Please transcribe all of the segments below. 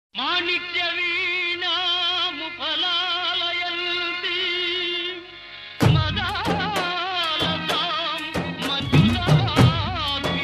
మాణిక్య వీణాము ఫలాలయంతి మదాలతాం మధురాభిలాషాం.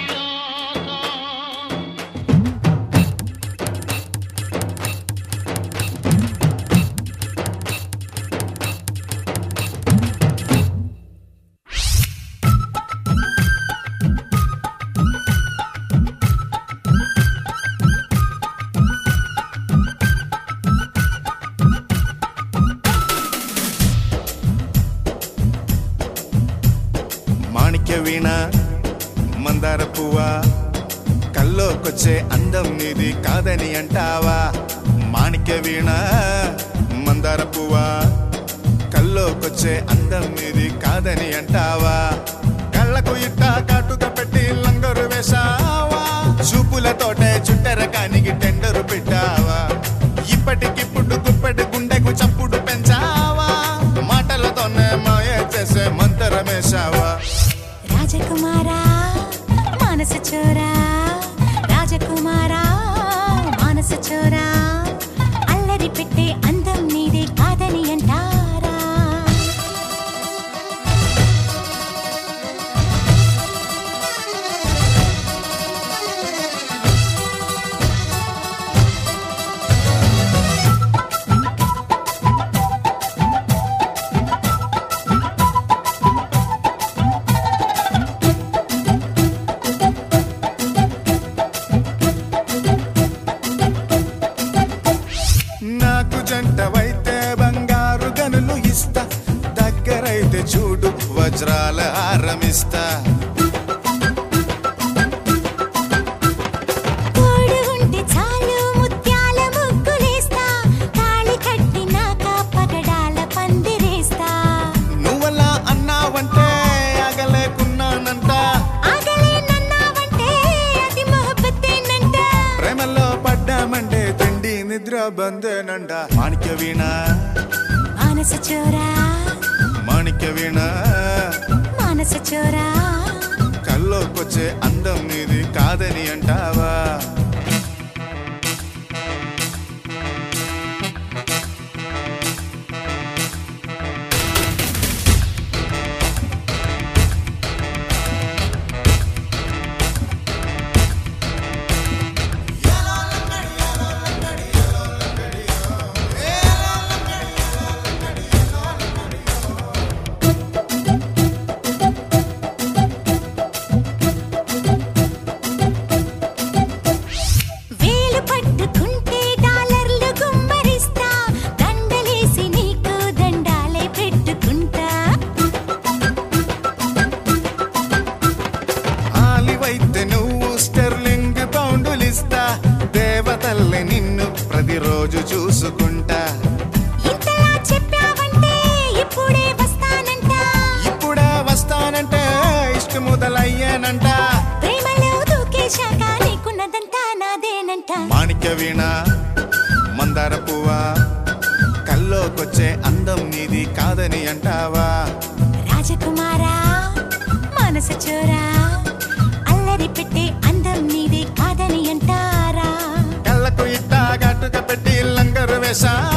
మాణిక్య వీణ మందార పువ్వా కల్లోకొచ్చే అందం నీది కాదని అంటావా మాణిక్య వీణ మందార పువ్వా కల్లోకొచ్చే అందం నీది కాదని అంటావా కళ్ళకు ఇట్ట కాటుక పెట్టి లంగరు వేసావా చూపులతోటే చుట్టరకానికి టెండరు పెట్టావా ఇప్పటికిప్పుడు గుప్పెటి గుండెకు చప్పుడు పెంచావా మాటలతోనే మాయ చేసే మంతరమేశావా రాజకుమారా మానస చోరా రాజకుమారా మానస చోరా అల్లరి పెట్టే అందం నీదే కాదని అంటారా నాకు జంటవైతే బంగారు గనులు ఇస్తా దగ్గరైతే చూడు వజ్రాల హారమిస్తా తోడు ఉంటే చాలు ముత్యాల ముగ్గులేస్తా తాళి కట్టినాక పగడాల పందిరేస్తా నువ్వలా అన్నావంటే ఆగలేకున్నానంట ఆగలేనన్నావంటే అది మొహబ్బత్తేనంట ప్రేమలో పడ్డామంటే తిండి నిద్ర బందేనంట మాణిక్య వీణ మానస చోరా మాణిక్య వీణ మానస చోరా కల్లోకొచ్చే అందం నీది కాదని అంటావా వేలు పట్టుకుంటే డాలర్లు గుమ్మరిస్తా దండలేసి నీకు దండాలే పెట్టుకుంటా ఆలివైతే నువ్వు స్టెర్లింగ్ పౌండులిస్తా దేవతల్లి నిన్ను ప్రతిరోజు చూసుకుంటా ఇంతలా చెప్పావంటే ఇప్పుడే వస్తానంట ఇప్పుడే వస్తానంటే ఇష్ట మొదలయ్యానంట ప్రేమలో దూకేశాక నీకున్నదంతా నాదేనంట మాణిక్య వీణ మందార పువ్వా కల్లోకొచ్చే అందం నీది కాదని అంటావా రాజకుమారా మనస చోరా అల్లరి పెట్టే అందం నీదే కాదని అంటారా కళ్ళకు ఇట్టా గట్టుక పెట్టి లంగరు వేసా